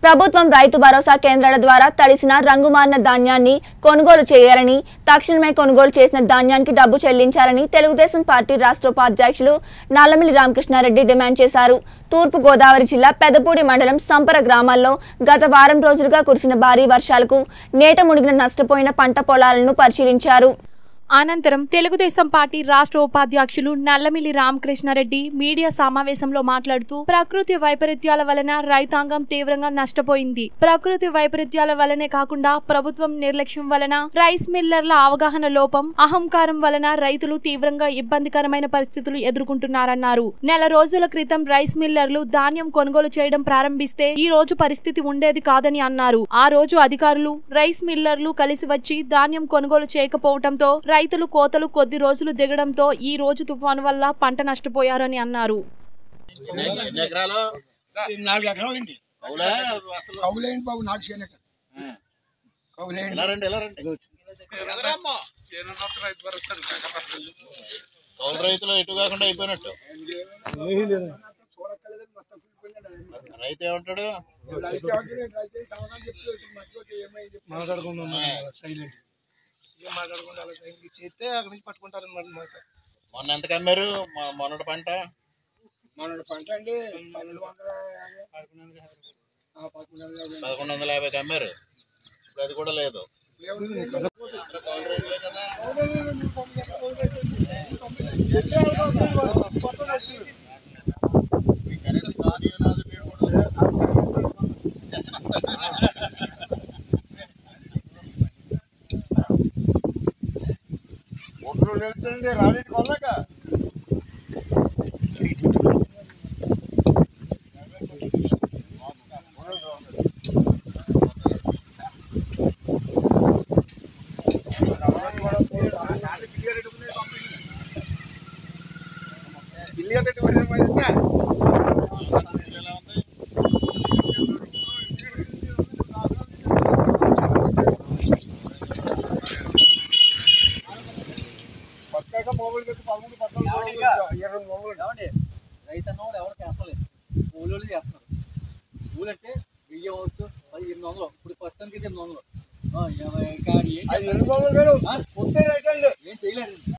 ప్రభుత్వం రైతు భరోసా కేంద్రాల ద్వారా తడిసిన రంగుమారిన ధాన్యాన్ని కొనుగోలు చేయాలని తక్షణమే కొనుగోలు చేసిన ధాన్యానికి డబ్బు చెల్లించాలని తెలుగుదేశం పార్టీ రాష్ట్ర ఉపాధ్యక్షులు నల్లమిల్లి రామకృష్ణారెడ్డి డిమాండ్ చేశారు తూర్పు గోదావరి జిల్లా పెదపూడి మండలం సంపర గ్రామాల్లో గత వారం రోజులుగా కురిసిన భారీ వర్షాలకు నేట మునిగిన నష్టపోయిన పంట పొలాలను పరిశీలించారు అనంతరం తెలుగుదేశం పార్టీ రాష్ట్ర ఉపాధ్యక్షులు నల్లమిల్లి రామకృష్ణారెడ్డి మీడియా సమావేశంలో మాట్లాడుతూ ప్రకృతి వైపరీత్యాల వలన రైతాంగం తీవ్రంగా నష్టపోయింది ప్రకృతి వైపరీత్యాల వలనే కాకుండా ప్రభుత్వం నిర్లక్ష్యం వలన రైస్ మిల్లర్ల అవగాహన లోపం అహంకారం వలన రైతులు తీవ్రంగా ఇబ్బందికరమైన పరిస్థితులు ఎదుర్కొంటున్నారన్నారు నెల రోజుల క్రితం రైస్ మిల్లర్లు ధాన్యం కొనుగోలు చేయడం ప్రారంభిస్తే ఈ రోజు పరిస్థితి ఉండేది కాదని అన్నారు ఆ రోజు అధికారులు రైస్ మిల్లర్లు కలిసి వచ్చి ధాన్యం కొనుగోలు చేయకపోవడంతో రైతులు కోతలు కొద్ది రోజులు దిగడంతో ఈ రోజు తుఫాను వల్ల పంట నష్టపోయారని అన్నారు ఎన్ని ఎన్ని ఎకరాలు ఈ నాలుగు ఎకరాలండి అవులా అసలు కౌలేండి బాబు నాకు చేయను కౌలేండి ఎలా రండి ఎలా రండి కౌలు రైతులు ఎటు కాకుండా అయిపోయినట్టు రైతు ఏమంటాడు మాట్లాడుకుందాం సైలెంట్ మాట్లాడకుండా అలా సైలెంట్ చేస్తే అక్కడి నుంచి పట్టుకుంటారు మాట మొన్న ఎంత కమ్మారు మొ- మొన్నటి పంట మన పంట అండి పన్నెండు వందల యాభై ఆ, పదకొండు వందల యాభై పదకొండు వందల యాభై కమ్మారు ఇప్పుడు అది కూడా లేదు లేవు. కౌలు రైతులే కదా మీకు కనీసం ఖాళీ ఉన్నది మీరు కూడా లేదు. ఒడ్లు నిల్చండి రాణి కొనలేక ఎలా ఉంది పక్కాగా మొబైల్ పెట్టి పదమూడు పద్నాలుగు ఇరవై మొబైల్ రైతన్నోడు ఎవరు చేస్తలేదు కూలీలు చేస్తారు కూలి అంటే వెయ్యి అవ్వచ్చు అది ఎనిమిది వందలు ఇప్పుడు ప్రస్తుతానికి అయితే ఎనిమిది వందలు ఆ, ఇరవై ఇంకా ఏం అది ఎనిమిది వందలు వేలు. ఆ? పొద్దున్న రైట్ అండి ఏం చేయలేదు